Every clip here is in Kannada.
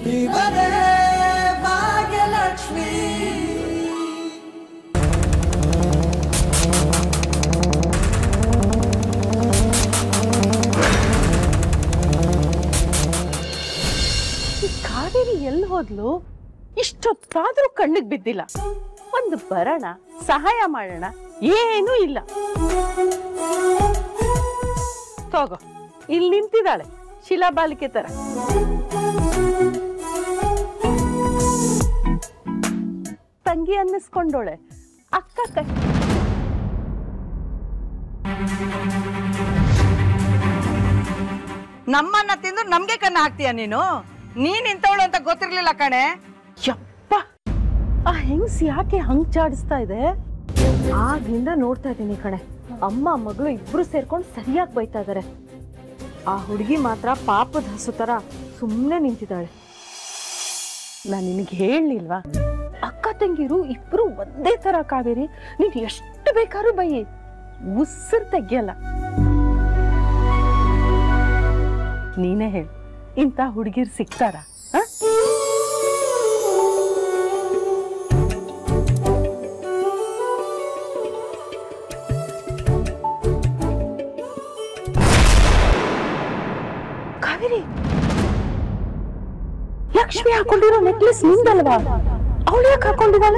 ಇವರೇ ಭಾಗ್ಯಲಕ್ಷ್ಮಿ ಈ ಕಾವೇರಿ ಎಲ್ಲಿ ಹೋದ್ಲು ಇಷ್ಟೊತ್ತಾದ್ರೂ ಕಣ್ಣಿಗೆ ಬಿದ್ದಿಲ್ಲ ಒಂದು ಬರೋಣ ಸಹಾಯ ಮಾಡೋಣ ಏನೂ ಇಲ್ಲ ತಗೋ ಇಲ್ಲಿ ನಿಂತಿದ್ದಾಳೆ ಶಿಲಾಬಾಲಿಕೆ ತರ ತಂಗಿ ಅನ್ನಿಸ್ಕೊಂಡೋಳೆ ಅಕ್ಕ ಕೈ ನಮ್ಮನ್ನ ತಿಂದು ನಮ್ಗೆ ಕನ್ನ ಹಾಕ್ತೀಯ ನೀನು ನೀನ್ ಇಂಥವಳು ಅಂತ ಗೊತ್ತಿರ್ಲಿಲ್ಲ ಕಣೆ ಯಪ್ಪ ಆ ಹೆಂಗ್ಸ್ ಯಾಕೆ ಹಂಗ್ ಚಾಡಿಸ್ತಾ ಇದೆ ಆಗ್ಲಿಂದ ನೋಡ್ತಾ ಇದ್ದೀನಿ ಕಣೆ ಅಮ್ಮ ಮಗಳು ಇಬ್ರು ಸೇರ್ಕೊಂಡು ಸರಿಯಾಗಿ ಬೈತಾ ಇದಾರೆ ಆ ಹುಡುಗಿ ಮಾತ್ರ ಪಾಪದ ಹಸು ತರ ಸುಮ್ಮನೆ ನಿಂತಿದ್ದಾಳೆ ನಾನು ನಿನಗೆ ಹೇಳಲಿಲ್ವಾ ಅಕ್ಕ ತಂಗಿರು ಇಬ್ರು ಒಂದೇ ತರ ಕಾವೇರಿ ನೀನ್ ಎಷ್ಟು ಬೇಕಾದ್ರೂ ಬೈ ಉಸಿರು ತೆಗಿಯಲ್ಲ ನೀನೇ ಹೇಳು ಇಂಥ ಹುಡುಗಿರ್ ಸಿಗ್ತಾರ ಕಾವೇರಿ ಲಕ್ಷ್ಮಿ ಹಾಕೊಂಡಿರೋ ನೆಕ್ಲೆಸ್ ನಿಂದಲ್ವಾ ಅವಳು ಯಾಕೆ ಹಾಕೊಂಡಿದ್ದಾಳೆ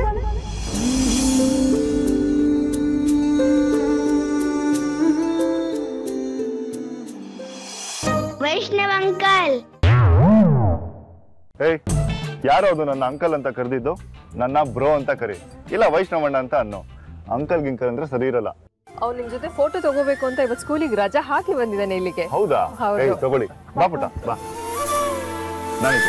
ವೈಷ್ಣವ್ ಅಂಕಲ್ ಏಯ್ ಯಾರೋ ಅದು ನನ್ನ ಅಂಕಲ್ ಅಂತ ಕರೆದಿದ್ದು ನನ್ನ ಬ್ರೋ ಅಂತ ಕರಿ ಇಲ್ಲ ವೈಷ್ಣವಣ್ಣ ಅಂತ ಅನ್ನೋ ಅಂಕಲ್ ಗಿಂಕಲ್ ಅಂದ್ರೆ ಸರಿ ಇರಲ್ಲ ಅವ್ನು ನಿಮ್ ಜೊತೆ ಫೋಟೋ ತಗೋಬೇಕು ಅಂತ ಇವತ್ತು ಸ್ಕೂಲಿಗೆ ರಜಾ ಹಾಕಿ ಬಂದಿದ್ದಾನೆ ಇಲ್ಲಿಗೆ ಹೌದಾ ಹೌದು. ಏಯ್ ತಗೊಳ್ಳಿ ಬಾ ಪುಟ್ಟ ಬಾ ನಾನಿದ್ದೆ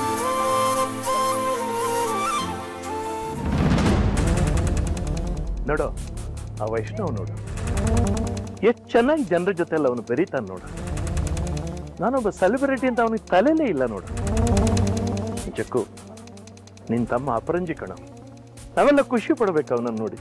ನೋಡು ಆ ವೈಷ್ಣವ್ ನೋಡು ಎಷ್ಟು ಚೆನ್ನಾಗಿ ಜನರ ಜೊತೆ ಎಲ್ಲ ಅವನು ಬೆರೀತಾನೆ ನೋಡು ನಾನೊಬ್ಬ ಸೆಲೆಬ್ರಿಟಿ ಅಂತ ಅವನಿಗೆ ತಲೆನೇ ಇಲ್ಲ ನೋಡು ಜಕ್ಕು ನಿನ್ ತಮ್ಮ ಅಪರಂಜಿ ಕಣ ನಾವೆಲ್ಲ ಖುಷಿ ಪಡ್ಬೇಕು ಅವನನ್ನು ನೋಡಿ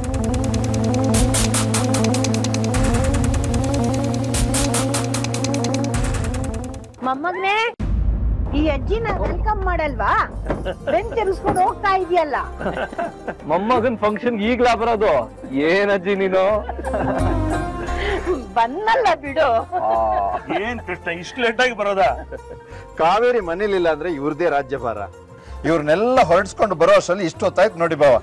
ಮೊಮ್ಮಗನೇ ಈ ಅಜ್ಜಿನ ವೆಲ್ಕಮ್ ಮಾಡಲ್ವಾ ಬೆಂಚ್ ಎರಿಸ್ಕೊಂಡು ಹೋಗ್ತಾ ಇದೆಯಲ್ಲ ಮೊಮ್ಮಗನ್ ಫಂಕ್ಷನ್ ಈಗ್ಲಾ ಬರೋದು ಏನಜ್ಜಿ ನೀನು ಬನ್ನಲ್ಲ ಬಿಡು ಏನ್ ಕೃಷ್ಣ ಇಷ್ಟು ಲೇಟಾಗಿ ಬರೋದಾ ಕಾವೇರಿ ಮನೇಲಿಲ್ಲ ಅಂದ್ರೆ ಇವ್ರದೇ ರಾಜ್ಯಭಾರ ಇವ್ರನ್ನೆಲ್ಲ ಹೊರಡಿಸ್ಕೊಂಡು ಬರೋ ಅಷ್ಟರಲ್ಲಿ ಇಷ್ಟು ಹೊತ್ತಾಯ್ತು ನೋಡಿ ಬಾವ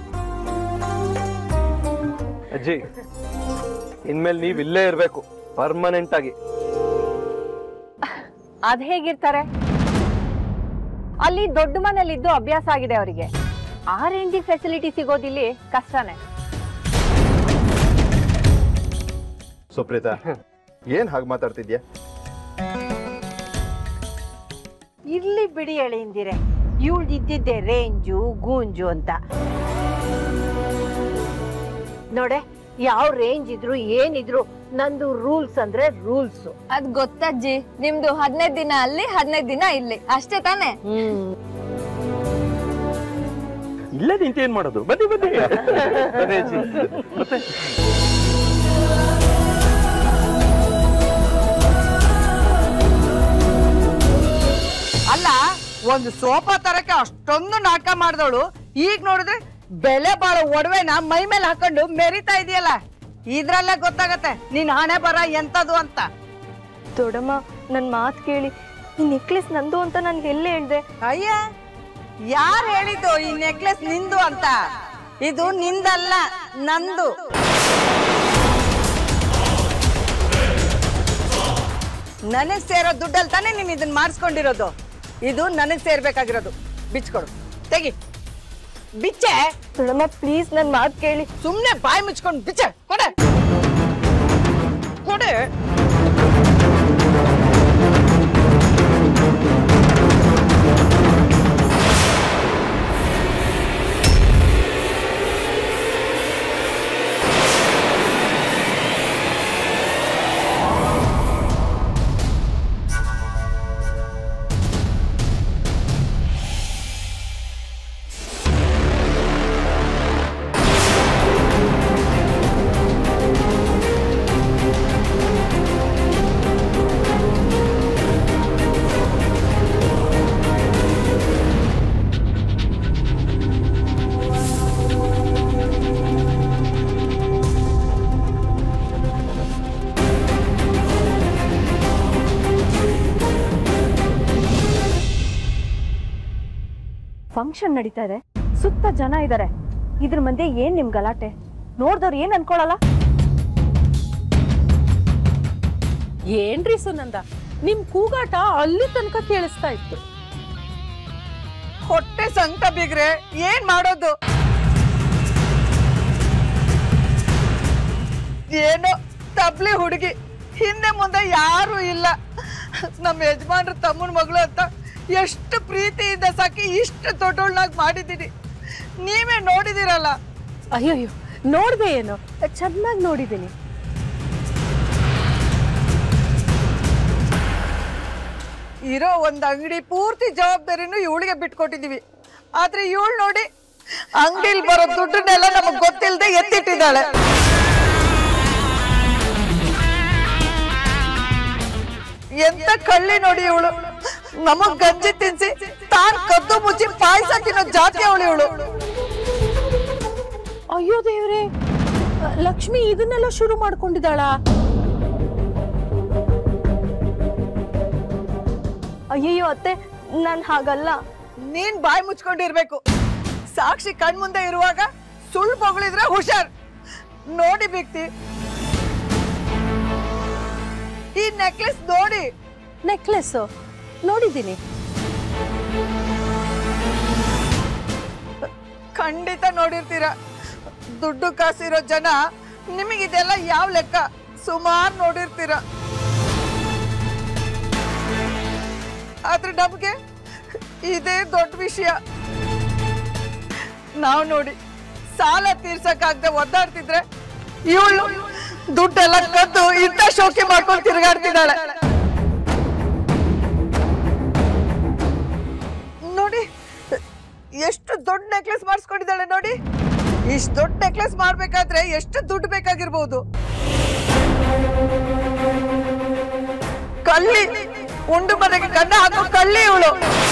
ಅಜ್ಜಿ ಇನ್ಮೇಲೆ ನೀವ್ ಇಲ್ಲೇ ಇರ್ಬೇಕು ಪರ್ಮನೆಂಟ್ ಆಗಿ ಅದ್ ಹೇಗಿರ್ತಾರೆ ಅಲ್ಲಿ ದೊಡ್ಡ ಮನೇಲಿದ್ದು ಅಭ್ಯಾಸ ಆಗಿದೆ ಅವರಿಗೆ ಆ ರೇಂಜಿಗೆ ಫೆಸಿಲಿಟಿ ಸಿಗೋದಿಲ್ಲಿ ಕಷ್ಟನೇ ಸುಪ್ರೀತಾ ಏನ್ ಹಾಗೆ ಮಾತಾಡ್ತಿದ್ಯಾ ಇರ್ಲಿ ಬಿಡಿ ಎಳೆಯಿಂದಿರೆ ಇವಳ್ದಿದ್ದಿದ್ದೆ ರೇಂಜು ಗೂಂಜು ಅಂತ ನೋಡೆ ಯಾವ ರೇಂಜ್ ಇದ್ರು ಏನಿದ್ರು ನಂದು ರೂಲ್ಸ್ ಅಂದ್ರೆ ರೂಲ್ಸ್ ಅದ್ ಗೊತ್ತಜ್ಜಿ ನಿಮ್ದು ಹದಿನೈದು ದಿನ ಅಲ್ಲಿ ಹದಿನೈದು ದಿನ ಇಲ್ಲಿ ಅಷ್ಟೇ ತಾನೇ ಇಲ್ಲೇ ನಿಂತು ಏನ್ ಮಾಡೋದು ಬನ್ನಿ ಬನ್ನಿ ಬನ್ನಿ ಅಜ್ಜಿ. ಮತ್ತೆ ಅಲ್ಲ ಒಂದು ಸೋಫಾ ತರಕ್ಕೆ ಅಷ್ಟೊಂದು ನಾಟಕ ಮಾಡಿದವಳು ಈಗ ನೋಡಿದ್ರೆ ಬೆಲೆ ಬಾಳೋ ಒಡವೆನ ಮೈ ಮೇಲೆ ಹಾಕೊಂಡು ಮೆರಿತಾ ಇದೆಯಲ್ಲ ಇದ್ರಲ್ಲೇ ಗೊತ್ತಾಗತ್ತೆ ನಿನ್ ಹಣೆ ಬರ ಎಂತದು ಅಂತ ದೊಡ್ಡಮ್ಮ ನನ್ ಮಾತ್ ಕೇಳಿ ಈ ನೆಕ್ಲೆಸ್ ನಂದು ಅಂತ ನನ್ಗೆ ಎಲ್ಲೇ ಹೇಳ್ದೆ ಅಯ್ಯ ಯಾರು ಹೇಳಿದ್ದು ಈ ನೆಕ್ಲೆಸ್ ನಿಂದು ಅಂತ ಇದು ನಿಂದಲ್ಲ ನಂದು ನನಗ್ ಸೇರೋ ದುಡ್ಡಲ್ಲಿ ತಾನೇ ನೀನ್ ಇದನ್ನ ಮಾಡಿಸ್ಕೊಂಡಿರೋದು ಇದು ನನಗ್ ಸೇರ್ಬೇಕಾಗಿರೋದು ಬಿಚ್ಕೊಡು ತೆಗಿ ಬಿಚ್ಚೆ ದೊಡ್ಡಮ್ಮ ಪ್ಲೀಸ್ ನನ್ ಮಾತ್ ಕೇಳಿ ಸುಮ್ನೆ ಬಾಯಿ ಮುಚ್ಕೊಂಡು ಬಿಚ್ಚೆ ಕೊಡೆ ಕೊಡೆ ಫಂಕ್ಷನ್ ನಡೀತಾ ಇದೆ ಸುತ್ತ ಜನ ಇದ್ದಾರೆ ಇದ್ರ ಮಧ್ಯೆ ಏನ್ ನಿಮ್ ಗಲಾಟೆ ನೋಡ್ದವ್ರು ಏನ್ ಅನ್ಕೊಳಲ್ಲ ಏನ್ರಿ ಸುನಂದ ನಿಮ್ ಕೂಗಾಟ ಅಲ್ಲಿ ತನಕ ಕೇಳಿಸ್ತಾ ಇತ್ತು ಹೊಟ್ಟೆ ಸಂಕಟ ಬಿಗ್ರೆ ಏನ್ ಮಾಡೋದು ಏನೋ ತಬ್ಲಿ ಹುಡುಗಿ ಹಿಂದೆ ಮುಂದೆ ಯಾರು ಇಲ್ಲ ನಮ್ಮ ಯಜಮಾನ್ರ ತಮ್ಮನ ಮಗಳು ಅಂತ ಎಷ್ಟು ಪ್ರೀತಿಯಿಂದ ಸಾಕಿ ಇಷ್ಟು ದೊಡ್ಡೋಳ್ನಾಗ್ ಮಾಡಿದ್ದೀನಿ ನೀವೇ ನೋಡಿದಿರಲ್ಲ ಅಯ್ಯಯ್ಯೋ ನೋಡ್ದೆ ಏನು ಚೆನ್ನಾಗಿ ನೋಡಿದ್ದೀನಿ ಇರೋ ಒಂದ್ ಅಂಗಡಿ ಪೂರ್ತಿ ಜವಾಬ್ದಾರಿನೂ ಇವಳಿಗೆ ಬಿಟ್ಕೊಟ್ಟಿದೀವಿ ಆದ್ರೆ ಇವಳು ನೋಡಿ ಅಂಗಡಿಲ್ ಬರೋ ದುಡ್ಡನ್ನೆಲ್ಲ ನಮಗ್ ಗೊತ್ತಿಲ್ಲದೆ ಎತ್ತಿಟ್ಟಿದ್ದಾಳೆ ಎಂತ ಕಳ್ಳಿ ನೋಡಿ ಇವಳು ನಮಗ್ ಗಂಜಿ ತಿನ್ಸಿ ತಾನ್ ಕದ್ದು ಮುಚ್ಚಿ ಪಾಯಸ ತಿನ್ನೋ ಜಾತಿ ಅವಳು ಇವಳು ಅಯ್ಯೋ ದೇವ್ರೆ ಲಕ್ಷ್ಮಿ ಇದನ್ನೆಲ್ಲ ಶುರು ಮಾಡ್ಕೊಂಡಿದ್ದಾಳ ಅಯ್ಯಯ್ಯೋ ಅತ್ತೆ ನಾನ್ ಹಾಗಲ್ಲ ನೀನ್ ಬಾಯಿ ಮುಚ್ಕೊಂಡಿರ್ಬೇಕು ಸಾಕ್ಷಿ ಕಣ್ ಮುಂದೆ ಇರುವಾಗ ಸುಳ್ಳು ಬೊಗಳಿದ್ರೆ ಹುಷಾರ್ ನೋಡಿ ಬಿಕ್ತಿ ಈ ನೆಕ್ಲೆಸ್ ನೋಡಿ ನೆಕ್ಲೆಸ್ ನೋಡಿದ್ದೀನಿ ಖಂಡಿತ ನೋಡಿರ್ತೀರ ದುಡ್ಡು ಕಾಸಿರೋ ಜನ ನಿಮಗಿದೆಲ್ಲ ಯಾವ ಲೆಕ್ಕ ಸುಮಾರು ನೋಡಿರ್ತೀರ ಆದ್ರೆ ನಮ್ಗೆ ಇದೇ ದೊಡ್ಡ ವಿಷಯ ನಾವು ನೋಡಿ ಸಾಲ ತೀರ್ಸಕ್ಕಾಗದೆ ಒದ್ದಾಡ್ತಿದ್ರೆ ಇವಳು ದುಡ್ಡೆಲ್ಲ ಕದ್ದು ಇಂಥ ಶೋಕಿ ಮಾಡ್ಕೊಂಡು ತಿರುಗಾಡ್ತಿದ್ದಾಳೆ ನೋಡಿ ಎಷ್ಟು ದೊಡ್ಡ ನೆಕ್ಲೆಸ್ ಮಾಡಿಸ್ಕೊಂಡಿದ್ದಾಳೆ ನೋಡಿ ಇಷ್ಟು ದೊಡ್ಡ ನೆಕ್ಲೆಸ್ ಮಾಡ್ಬೇಕಾದ್ರೆ ಎಷ್ಟು ದುಡ್ಡು ಬೇಕಾಗಿರ್ಬೋದು ಕಳ್ಳಿ ಉಂಡು ಮನೆಗೆ ಕನ್ನ ಹಾಕೋ ಕಳ್ಳಿ ಇವಳು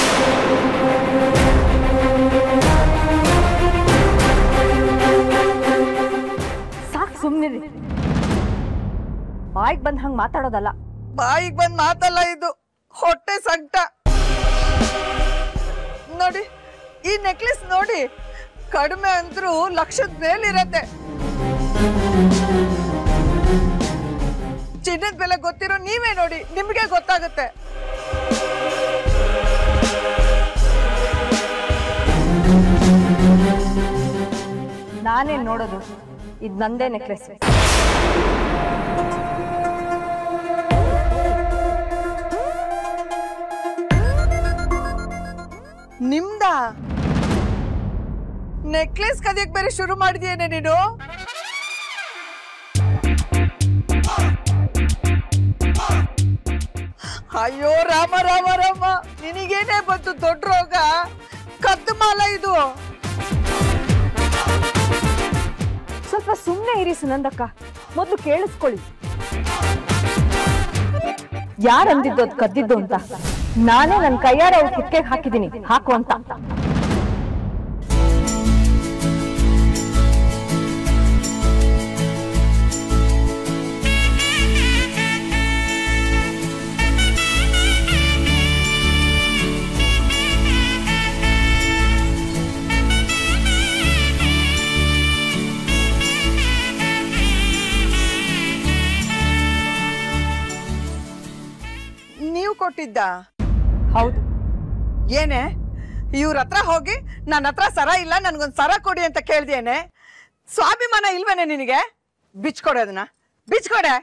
ಸಾಕ್ ಸುಮ್ನಿರಿ ಬಾಯ್ಗ್ ಬಂದ್ ಹಂಗ್ ಮಾತಾಡೋದಲ್ಲ ಬಾಯಿಗೆ ಬಂದ್ ಮಾತಲ್ಲ ಇದು ಹೊಟ್ಟೆ ಸಂಕಟ ನೋಡಿ ಈ ನೆಕ್ಲೆಸ್ ನೋಡಿ ಕಡಿಮೆ ಅಂದ್ರೂ ಲಕ್ಷದ ಮೇಲಿರತ್ತೆ ಚಿನ್ನದ ಬೆಲೆ ಗೊತ್ತಿರೋ ನೀವೇ ನೋಡಿ ನಿಮ್ಗೆ ಗೊತ್ತಾಗುತ್ತೆ ನಾನೇನ್ ನೋಡೋದು ಇದ್ ನಂದೇ ನೆಕ್ಲೆಸ್ ನಿಮ್ದ ನೆಕ್ಲೆಸ್ ಕದಿಯಕ್ ಬೇರೆ ಶುರು ಮಾಡಿದ್ಯೇನೆ ನೀನು ಅಯ್ಯೋ ರಾಮ ರಾಮ ರಾಮ ನಿನಗೇನೆ ಬಂತು ದೊಡ್ಡ ರೋಗ ಕದ್ದು ಮಾಲ ಇದು ಸ್ವಲ್ಪ ಸುಮ್ನೆ ಇರಿ ಸುನಂದಕ್ಕ ಮೊದ್ಲು ಕೇಳಿಸ್ಕೊಳ್ಳಿ ಯಾರ್ ಅಂದಿದ್ದು ಅದ್ ಕದ್ದಿದ್ದು ಅಂತ ನಾನೇ ನನ್ ಕೈಯಾರೆ ಅವ್ರ ಕಿಟ್ಕೆಗೆ ಹಾಕಿದೀನಿ ಹಾಕು ಅಂತ ನೀವು ಕೊಟ್ಟಿದ್ದ ಹೌದು ಏನೇ ಇವ್ರ ಹತ್ರ ಹೋಗಿ ನನ್ನ ಹತ್ರ ಸರ ಇಲ್ಲ ನನ್ಗೊಂದ್ ಸರ ಕೊಡಿ ಅಂತ ಕೇಳ್ದೇನೆ ಸ್ವಾಭಿಮಾನ ಇಲ್ವೇನೆ ನಿನಗೆ ಬಿಚ್ಕೊಡೆ ಅದನ್ನ ಬಿಚ್ಕೊಡೆ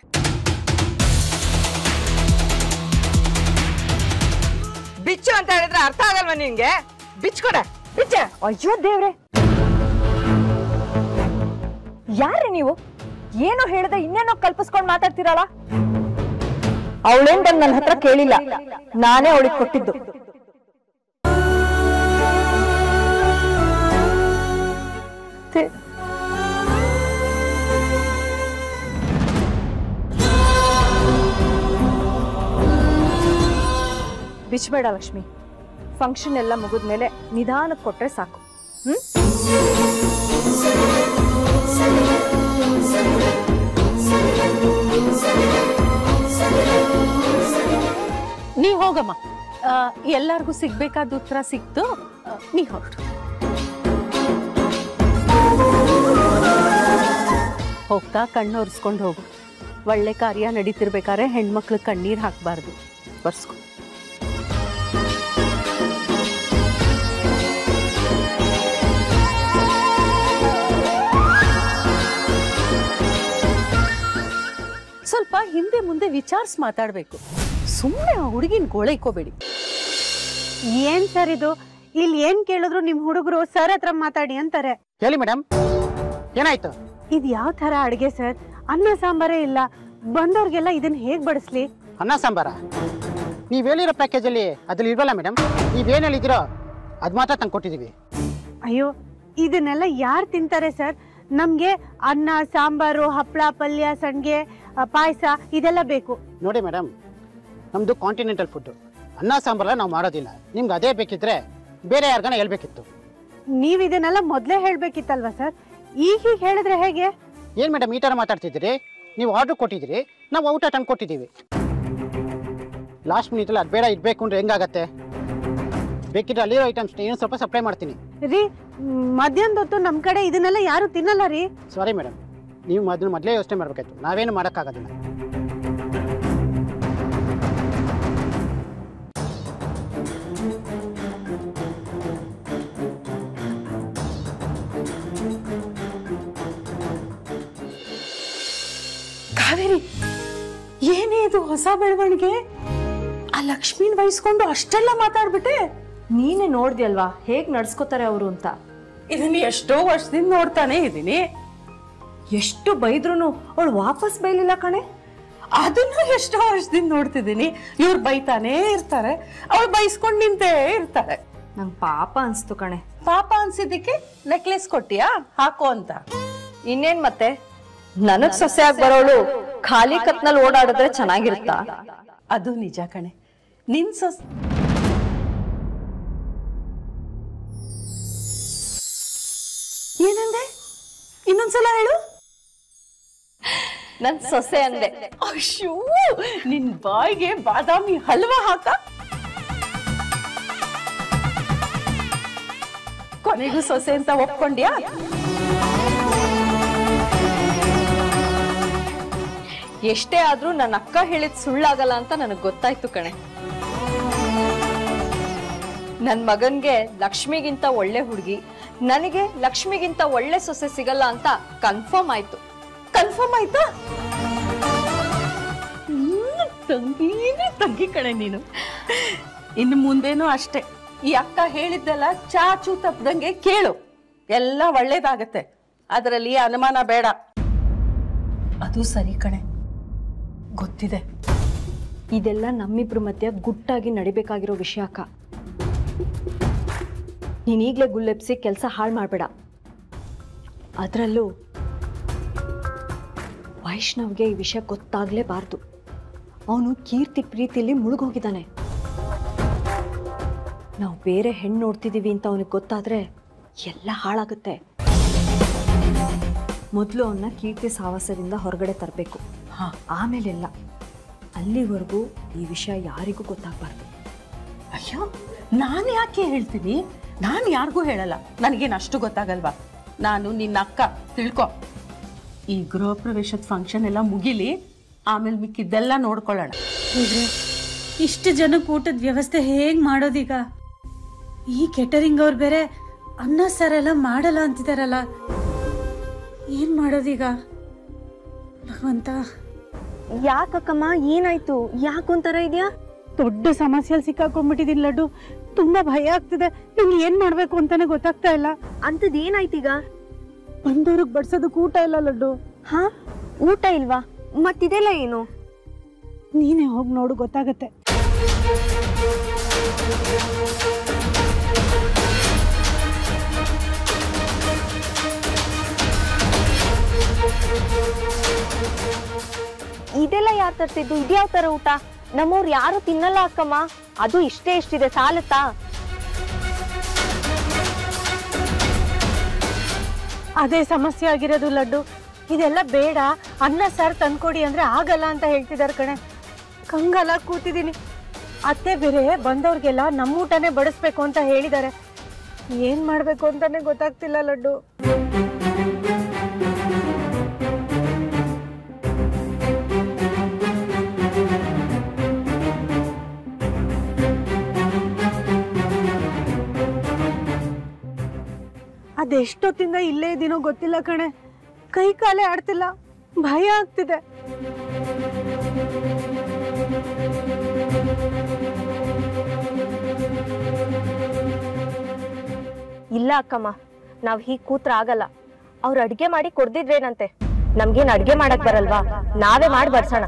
ಬಿಚ್ಚು ಅಂತ ಹೇಳಿದ್ರೆ ಅರ್ಥ ಆಗಲ್ವಾ ನಿನ್ಗೆ ಬಿಚ್ಕೊಡೆ ಬಿಚ್ಚ ಅಯ್ಯೋ ದೇವ್ರೆ ಯಾರ್ರಿ ನೀವು ಏನು ಹೇಳ್ದೆ ಇನ್ನೇನೋ ಕಲ್ಪಿಸ್ಕೊಂಡ್ ಮಾತಾಡ್ತೀರಲ್ಲ ಅವಳೇನ್ ಬಂದ್ ನನ್ನ ಹತ್ರ ಕೇಳಿಲ್ಲ ನಾನೇ ಅವಳಿಗೆ ಕೊಟ್ಟಿದ್ದು ತಿ- ಬಿಚ್ಬೇಡ ಲಕ್ಷ್ಮಿ ಫಂಕ್ಷನ್ ಎಲ್ಲ ಮುಗಿದ್ಮೇಲೆ ನಿಧಾನಕ್ಕೆ ಕೊಟ್ರೆ ಸಾಕು ಹ್ಮ್ ನೀ ಹೋಗಮ್ಮ ಆ, ಎಲ್ಲಾರ್ಗೂ ಸಿಗ್ಬೇಕಾದ ಉತ್ತರ ಸಿಕ್ತು ಆ, ನೀ ಹೊರಟು ಹೋಗ್ತಾ ಕಣ್ಣು ಒರೆಸ್ಕೊಂಡು ಹೋಗು ಒಳ್ಳೆ ಕಾರ್ಯ ನಡೀತಿರ್ಬೇಕಾದ್ರೆ ಹೆಣ್ಮಕ್ಳು ಕಣ್ಣೀರ್ ಹಾಕ್ಬಾರ್ದು ಬರ್ಸ್ಕೊ ಸ್ವಲ್ಪ ಹಿಂದೆ ಮುಂದೆ ವಿಚಾರಿಸಿ ಮಾತಾಡ್ಬೇಕು ಸುಮ್ಮನೆ ಆ ಹುಡುಗಿನ ಗೋಳೈಕೋಬೇಡಿ ಏನ್ ಸರ್ ಇದು ಇಲ್ಲಿ ಏನ್ ಕೇಳಿದ್ರು ನಿಮ್ ಹುಡುಗರು ಸರ್ ಹತ್ರ ಮಾತಾಡಿ ಅಂತಾರೆ ಹೇಳಿ ಮೇಡಮ್ ಏನಾಯ್ತು ಇದ್ ಯಾವ ತರ ಅಡ್ಗೆ ಸರ್ ಅನ್ನ ಸಾಂಬಾರೇ ಇಲ್ಲ ಬಂದವ್ರಿಗೆಲ್ಲ ಇದನ್ನ ಹೇಗ್ ಬಡಿಸ್ಲಿ ಅನ್ನ ಸಾಂಬಾರ ನೀವು ಹೇಳಿರೋ ಪ್ಯಾಕೇಜಲ್ಲಿ ಅದ್ರಲ್ಲಿ ಇಲ್ವಲ್ಲ ಮೇಡಮ್ ನೀವೇನು ಹೇಳಿದಿರೋ ಅದು ಮಾತ್ರ ತಂದು ಕೊಟ್ಟಿದ್ದೀವಿ ಅಯ್ಯೋ ಇದನ್ನೆಲ್ಲ ಯಾರು ತಿಂತಾರೆ ಸರ್ ನಮ್ಗೆ ಅನ್ನ ಸಾಂಬಾರು ಹಪ್ಪಳ ಪಲ್ಯ ಸಂಡ್ಗೆ ಪಾಯಸ ಇದೆಲ್ಲ ಬೇಕು ನೋಡಿ ಮೇಡಮ್ ನಮ್ಮದು ಕಾಂಟಿನೆಂಟಲ್ ಫುಡ್ಡು ಅನ್ನ ಸಾಂಬಾರ ನಾವು ಮಾಡೋದಿಲ್ಲ ನಿಮ್ಗೆ ಅದೇ ಬೇಕಿದ್ರೆ ಬೇರೆ ಯಾರಿಗಾನ ಹೇಳ್ಬೇಕಿತ್ತು ನೀವ್ ಇದನ್ನೆಲ್ಲ ಮೊದ್ಲೇ ಹೇಳ್ಬೇಕಿತ್ತಲ್ವಾ ಸರ್ ಈಗ ಹೀಗೆ ಹೇಳಿದ್ರೆ ಹೇಗೆ ಏನು ಮೇಡಮ್ ಈ ಥರ ಮಾತಾಡ್ತಿದ್ದೀರಿ ನೀವು ಆರ್ಡ್ರ್ ಕೊಟ್ಟಿದ್ದೀರಿ ನಾವು ಔಟ ತಂದು ಕೊಟ್ಟಿದ್ದೀವಿ ಲಾಸ್ಟ್ ಮಿನಿಟಲ್ಲಿ ಅದು ಬೇಡ ಇರಬೇಕು ಅಂದ್ರೆ ಹೆಂಗಾಗತ್ತೆ ಬೇಕಿದ್ರೆ ಅಲ್ಲಿರೋ ಐಟಮ್ಸ್ ಏನು ಸ್ವಲ್ಪ ಸಪ್ಲೈ ಮಾಡ್ತೀನಿ ರೀ ಮಧ್ಯಾಹ್ನದ ಹೊತ್ತು ನಮ್ ಕಡೆ ಇದನ್ನೆಲ್ಲ ಯಾರು ತಿನ್ನಲ್ಲ ರೀ ಸಾರಿ ಮೇಡಮ್ ನೀವು ಮೊದಲು ಮೊದಲೇ ಯೋಚನೆ ಮಾಡಬೇಕಾಯ್ತು ನಾವೇನು ಮಾಡೋಕ್ಕಾಗೋದಿಲ್ಲ ಕಾವೇರಿ ಏನೇ ಇದು ಹೊಸ ಬೆಳವಣಿಗೆ ಆ ಲಕ್ಷ್ಮೀನ್ ವಹಿಸ್ಕೊಂಡು ಅಷ್ಟೆಲ್ಲ ಮಾತಾಡ್ಬಿಟ್ಟೆ ನೀನೇ ನೋಡ್ದ್ಯಲ್ವಾ ಹೇಗ್ ನಡ್ಸ್ಕೊತಾರೆ ಅವರು ಅಂತ ಇದನ್ನ ಎಷ್ಟೋ ವರ್ಷದಿಂದ ನೋಡ್ತಾನೆ ಇದೀನಿ ಎಷ್ಟು ಬೈದ್ರು ಅವಳು ವಾಪಸ್ ಬೈಲಿಲ್ಲ ಕಣೆ ಅದನ್ನು ಎಷ್ಟೋ ವರ್ಷದಿಂದ ನೋಡ್ತಿದ್ದೀನಿ ಇವ್ರು ಬೈತಾನೇ ಇರ್ತಾರೆ ಅವಳು ಬೈಸ್ಕೊಂಡ್ ನಿಂತೇ ಇರ್ತಾರೆ ನಂಗೆ ಪಾಪ ಅನ್ಸ್ತು ಕಣೆ ಪಾಪ ಅನ್ಸಿದ್ದಕ್ಕೆ ನೆಕ್ಲೆಸ್ ಕೊಟ್ಟಿಯಾ ಹಾಕೋ ಅಂತ ಇನ್ನೇನ್ ಮತ್ತೆ ನನಗ್ ಸೊಸೆ ಆಗಿ ಬರೋಳು ಖಾಲಿ ಕತ್ನಲ್ಲಿ ಓಡಾಡಿದ್ರೆ ಚೆನ್ನಾಗಿರುತ್ತಾ ಅದು ನಿಜ ಕಣೆ ನಿನ್ ಸೊಸ್ ಏನಂದೆ ಇನ್ನೊಂದ್ಸಲ ಹೇಳು ನನ್ ಸೊಸೆ ಅಂದೆ ಅಶ್ಯೂ ನಿನ್ ಬಾಯಿಗೆ ಬಾದಾಮಿ ಹಲ್ವಾ ಹಾಕ ಕೊನೆಗೂ ಸೊಸೆ ಅಂತ ಒಪ್ಕೊಂಡ್ಯಾ ಎಷ್ಟೇ ಆದ್ರೂ ನನ್ನ ಅಕ್ಕ ಹೇಳಿದ್ ಸುಳ್ಳಾಗಲ್ಲ ಅಂತ ನನಗ್ ಗೊತ್ತಾಯ್ತು ಕಣೆ ನನ್ ಮಗನ್ಗೆ ಲಕ್ಷ್ಮಿಗಿಂತ ಒಳ್ಳೆ ಹುಡುಗಿ ನನಗೆ ಲಕ್ಷ್ಮಿಗಿಂತ ಒಳ್ಳೆ ಸೊಸೆ ಸಿಗಲ್ಲ ಅಂತ ಕನ್ಫರ್ಮ್ ಆಯ್ತು ಕನ್ಫರ್ಮ್ ಆಯ್ತಾ ಹ್ಮ್, ತಂಗಿನೇ ತಂಗಿ ಕಣೆ ನೀನು ಇನ್ನು ಮುಂದೇನು ಅಷ್ಟೇ ಈ ಅಕ್ಕ ಹೇಳಿದ್ದೆಲ್ಲ ಚಾಚು ತಪ್ಪದಂಗೆ ಕೇಳು ಎಲ್ಲ ಒಳ್ಳೇದಾಗತ್ತೆ ಅದರಲ್ಲಿ ಅನುಮಾನ ಬೇಡ ಅದು ಸರಿ ಕಣೆ ಗೊತ್ತಿದೆ ಇದೆಲ್ಲ ನಮ್ಮಿಬ್ರ ಮಧ್ಯ ಗುಟ್ಟಾಗಿ ನಡಿಬೇಕಾಗಿರೋ ವಿಷಯ ಅಕ್ಕ ನೀನೀಗ್ಲೇ ಗುಲ್ಲೆಬ್ಸಿ ಕೆಲಸ ಹಾಳು ಮಾಡಬೇಡ ಅದರಲ್ಲೂ ವೈಷ್ಣವ್ಗೆ ಈ ವಿಷಯ ಗೊತ್ತಾಗ್ಲೇಬಾರ್ದು ಅವನು ಕೀರ್ತಿ ಪ್ರೀತಿಲಿ ಮುಳುಗೋಗಿದ್ದಾನೆ ನಾವು ಬೇರೆ ಹೆಣ್ಣು ನೋಡ್ತಿದ್ದೀವಿ ಅಂತ ಅವನಿಗೆ ಗೊತ್ತಾದ್ರೆ ಎಲ್ಲ ಹಾಳಾಗುತ್ತೆ ಮೊದಲು ಅವನ್ನ ಕೀರ್ತಿ ಸಾಹಸದಿಂದ ಹೊರಗಡೆ ತರಬೇಕು ಹಾ. ಆಮೇಲೆಲ್ಲ ಅಲ್ಲಿವರೆಗೂ ಈ ವಿಷಯ ಯಾರಿಗೂ ಗೊತ್ತಾಗಬಾರ್ದು ಅಯ್ಯೋ ನಾನು ಯಾಕೆ ಹೇಳ್ತೀನಿ ನಾನು ಯಾರಿಗೂ ಹೇಳಲ್ಲ ನನಗೇನು ಅಷ್ಟು ಗೊತ್ತಾಗಲ್ವಾ ನಾನು ನಿನ್ನ ಅಕ್ಕ ತಿಳ್ಕೊ ಈ ಗೃಹ ಪ್ರವೇಶದ ಫಂಕ್ಷನ್ ಎಲ್ಲ ಮುಗಿಲಿ ಆಮೇಲೆ ಮಿಕ್ಕಿದ್ದೆಲ್ಲ ನೋಡ್ಕೊಳ್ಳೋಣ ಇಷ್ಟು ಜನಕ್ಕೆ ಊಟದ ವ್ಯವಸ್ಥೆ ಹೇಗ್ ಮಾಡೋದೀಗ ಈ ಕೆಟರಿಂಗ್ ಅವ್ರು ಬೇರೆ ಅನ್ನ ಸಾರೆಲ್ಲ ಮಾಡಲ್ಲ ಅಂತಿದಾರಲ್ಲ ಏನ್ ಮಾಡೋದೀಗ ಭಗವಂತ ಯಾಕಕ್ಕಮ್ಮ ಏನಾಯ್ತು ಯಾಕೊಂತರ ಇದೆಯಾ ದೊಡ್ಡ ಸಮಸ್ಯೆಯಲ್ಲಿ ಸಿಕ್ಕಾಕೊಂಡ್ಬಿಟ್ಟಿದ್ದೀನಿ ಲಡ್ಡು ತುಂಬಾ ಭಯ ಆಗ್ತಿದೆ ನಂಗೆ ಏನ್ ಮಾಡ್ಬೇಕು ಅಂತಾನೆ ಗೊತ್ತಾಗ್ತಾ ಇಲ್ಲ ಅಂಥದ್ದು ಏನಾಯ್ತೀಗ ಬಂದವ್ರಿಗೆ ಬಡ್ಸೋದಕ್ಕೆ ಊಟ ಇಲ್ಲ ಲಡ್ಡು ಹಾ ಊಟ ಇಲ್ವಾ ಮತ್ತಿದೆಲ್ಲ ಏನು ನೀನೇ ಹೋಗಿ ನೋಡು ಗೊತ್ತಾಗತ್ತೆ ಇದೆಲ್ಲ ಯಾರು ತರ್ತಿದ್ದು ಇದ್ಯಾವ ತರ ಊಟ ನಮ್ಮವ್ರು ಯಾರು ತಿನ್ನಲ್ಲ ಅಕ್ಕಮ್ಮ ಅದು ಇಷ್ಟೇ ಇಷ್ಟಿದೆ ಸಾಲತ್ತಾ ಅದೇ ಸಮಸ್ಯೆ ಆಗಿರೋದು ಲಡ್ಡು ಇದೆಲ್ಲ ಬೇಡ ಅನ್ನ ಸಾರು ತಂದ್ಕೊಡಿ ಅಂದ್ರೆ ಆಗಲ್ಲ ಅಂತ ಹೇಳ್ತಿದಾರೆ ಕಣೆ ಕಂಗಾಲ ಕೂತಿದ್ದೀನಿ ಅತ್ತೆ ಬೇರೆ ಬಂದವ್ರಿಗೆಲ್ಲ ನಮ್ಮ ಊಟನೇ ಬಡಿಸ್ಬೇಕು ಅಂತ ಹೇಳಿದ್ದಾರೆ ಏನ್ ಮಾಡ್ಬೇಕು ಅಂತಾನೆ ಗೊತ್ತಾಗ್ತಿಲ್ಲ ಲಡ್ಡು ಅದೆಷ್ಟೊತ್ತಿಂದ ಇಲ್ಲೇ ಇದೀನೋ ಗೊತ್ತಿಲ್ಲ ಕಣೆ ಕೈ ಕಾಲೇ ಆಡ್ತಿಲ್ಲ ಭಯ ಆಗ್ತಿದೆ ಇಲ್ಲ ಅಕ್ಕಮ್ಮ ನಾವ್ ಹೀಗ್ ಕೂತ್ರ ಆಗಲ್ಲ ಅವ್ರು ಅಡ್ಗೆ ಮಾಡಿ ಕೊಡ್ದಿದ್ರೇನಂತೆ ನಮ್ಗೇನ್ ಅಡ್ಗೆ ಮಾಡಕ್ ಬರಲ್ವಾ ನಾವೇ ಮಾಡಿ ಬಡ್ಸೋಣ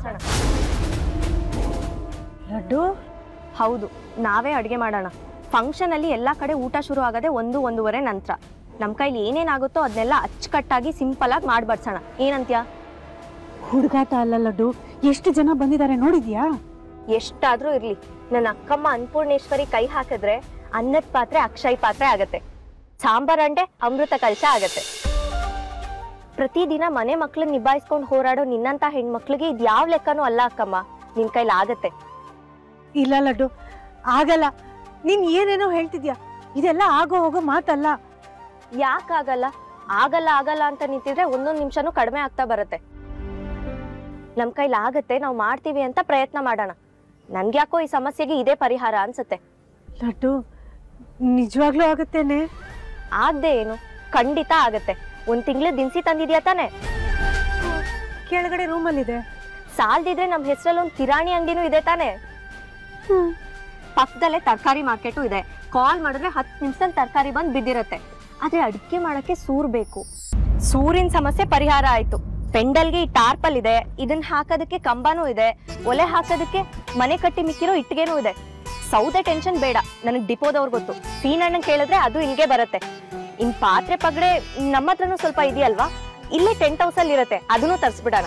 ಲಡ್ಡು ಹೌದು ನಾವೇ ಅಡ್ಗೆ ಮಾಡೋಣ ಫಂಕ್ಷನ್ ಅಲ್ಲಿ ಎಲ್ಲಾ ಕಡೆ ಊಟ ಶುರು ಆಗದೆ ಒಂದು ಒಂದೂವರೆ ನಂತರ ನಮ್ ಕೈಲಿ ಏನೇನಾಗುತ್ತೋ ಅದನ್ನೆಲ್ಲ ಅಚ್ಚುಕಟ್ಟಾಗಿ ಸಿಂಪಲ್ ಆಗಿ ಮಾಡಿ ಬಡ್ಸೋಣ ಏನಂತ್ಯ ಹುಡುಗಾಟ ಅಲ್ಲ ಲಡ್ಡು ಎಷ್ಟು ಜನ ಬಂದಿದ್ದಾರೆ ನೋಡಿದ್ಯಾ ಎಷ್ಟಾದ್ರೂ ಇರ್ಲಿ ನನ್ನ ಅಕ್ಕಮ್ಮ ಅನ್ನಪೂರ್ಣೇಶ್ವರಿ ಕೈ ಹಾಕಿದ್ರೆ ಅನ್ನದ ಪಾತ್ರೆ ಅಕ್ಷಯ್ ಪಾತ್ರೆ ಆಗತ್ತೆ ಸಾಂಬಾರ್ ಅಂಡೆ ಅಮೃತ ಕಲಶ ಆಗತ್ತೆ ಪ್ರತಿದಿನ ಮನೆ ಮಕ್ಳನ್ನ ನಿಭಾಯಿಸ್ಕೊಂಡು ಹೋರಾಡೋ ನಿನ್ನಂತ ಹೆಣ್ಮಕ್ಳಿಗೆ ಇದ್ ಯಾವ ಲೆಕ್ಕನೂ ಅಲ್ಲ ಅಕ್ಕಮ್ಮ ನಿನ್ ಕೈಲಿ ಆಗತ್ತೆ ಇಲ್ಲ ಲಡ್ಡು ಆಗಲ್ಲ ನೀನ್ ಏನೇನೋ ಹೇಳ್ತಿದ್ಯಾ ಇದೆಲ್ಲ ಆಗೋ ಹೋಗೋ ಮಾತಲ್ಲ ಯಾಕಾಗಲ್ಲ ಆಗಲ್ಲ ಆಗಲ್ಲ ಅಂತ ನಿಂತಿದ್ರೆ ಒಂದೊಂದ್ ನಿಮಿಷನೂ ಕಡಿಮೆ ಆಗ್ತಾ ಬರುತ್ತೆ ನಮ್ ಕೈಲಿ ಆಗತ್ತೆ ನಾವು ಮಾಡ್ತೀವಿ ಅಂತ ಪ್ರಯತ್ನ ಮಾಡೋಣ ನನ್ಗ್ಯಾಕೋ ಈ ಸಮಸ್ಯೆಗೆ ಇದೇ ಪರಿಹಾರ ಅನ್ಸುತ್ತೆ ಲಡ್ಡು ನಿಜವಾಗ್ಲೂ ಆಗತ್ತೇನೆ ಆಗ್ದೆ ಏನು ಖಂಡಿತ ಆಗತ್ತೆ ಒಂದ್ ತಿಂಗ್ಳು ದಿನಸಿ ತಂದಿದ್ಯಾ ತಾನೆ ಕೆಳಗಡೆ ರೂಮಲ್ಲಿದೆ ಸಾಲ್ದಿದ್ರೆ ನಮ್ ಹೆಸರಲ್ಲಿ ಒಂದ್ ಕಿರಾಣಿ ಅಂಗಡಿನೂ ಇದೆ ತಾನೆ ಪಕ್ಕದಲ್ಲೇ ತರಕಾರಿ ಮಾರ್ಕೆಟು ಇದೆ ಕಾಲ್ ಮಾಡಿದ್ರೆ ಹತ್ತು ನಿಮಿಷದಲ್ಲಿ ತರಕಾರಿ ಬಂದ್ ಬಿದ್ದಿರತ್ತೆ ಆದ್ರೆ ಅಡಿಕೆ ಮಾಡಕ್ಕೆ ಸೂರ್ ಬೇಕು ಸೂರಿನ ಸಮಸ್ಯೆ ಪರಿಹಾರ ಆಯ್ತು ಪೆಂಡಲ್ಗೆ ಈ ಟಾರ್ಪಲ್ ಇದೆ ಇದನ್ನ ಹಾಕೋದಕ್ಕೆ ಕಂಬನೂ ಇದೆ ಒಲೆ ಹಾಕೋದಕ್ಕೆ ಮನೆ ಕಟ್ಟಿ ಮಿಕ್ಕಿರೋ ಇಟ್ಟಿಗೆನೂ ಇದೆ ಸೌದೆ ಟೆನ್ಷನ್ ಬೇಡ ನನಗ್ ಡಿಪೋದವ್ರು ಗೊತ್ತು ಸೀನಣ್ಣನ್ ಕೇಳಿದ್ರೆ ಅದು ಇಲ್ಲಿಗೆ ಬರುತ್ತೆ ಇನ್ ಪಾತ್ರೆ ಪಗಡೆ ನಮ್ಮ ಹತ್ರನೂ ಸ್ವಲ್ಪ ಇದೆಯಲ್ವಾ ಇಲ್ಲೇ ಟೆಂಟ್ ಹೌಸ್ ಅಲ್ಲಿ ಇರತ್ತೆ ಅದನ್ನು ತರ್ಸ್ಬಿಡೋಣ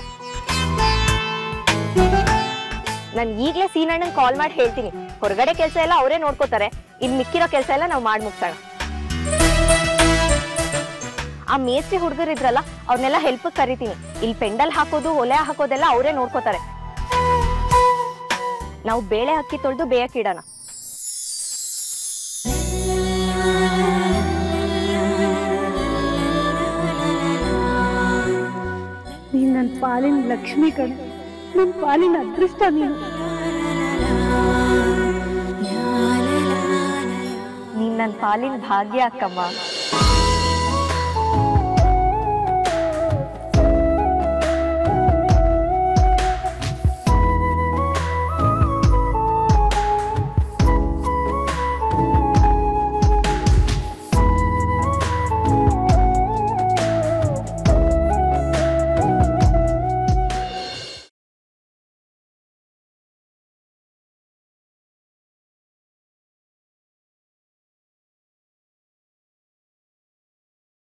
ನಾನು ಈಗ್ಲೇ ಸೀನಣ್ಣನ್ ಕಾಲ್ ಮಾಡಿ ಹೇಳ್ತೀನಿ ಹೊರಗಡೆ ಕೆಲಸ ಎಲ್ಲ ಅವರೇ ನೋಡ್ಕೋತಾರೆ ಇನ್ ಮಿಕ್ಕಿರೋ ಕೆಲಸ ಎಲ್ಲ ನಾವು ಮಾಡಿ ಮುಗ್ಸೋಣ ಆ ಮೇಸ್ತ್ರಿ ಹುಡುಗರು ಇದ್ರಲ್ಲ ಅವ್ರನ್ನೆಲ್ಲ ಹೆಲ್ಪ್ ಕರಿತೀನಿ ಇಲ್ಲಿ ಪೆಂಡಲ್ ಹಾಕೋದು ಒಲೆ ಹಾಕೋದೆಲ್ಲ ಅವರೇ ನೋಡ್ಕೋತಾರೆ ನಾವು ಬೇಳೆ ಅಕ್ಕಿ ತೊಳೆದು ಬೇಯಕ್ಕಿಡೋಣ ನೀನ್ ನನ್ನ ಪಾಲಿನ ಲಕ್ಷ್ಮಿ ಕಣೆ ನನ್ನ ಪಾಲಿನ ಅದೃಷ್ಟ ನೀನು ನೀನ್ ನನ್ನ ಪಾಲಿನ ಭಾಗ್ಯ ಅಕ್ಕಮ್ಮ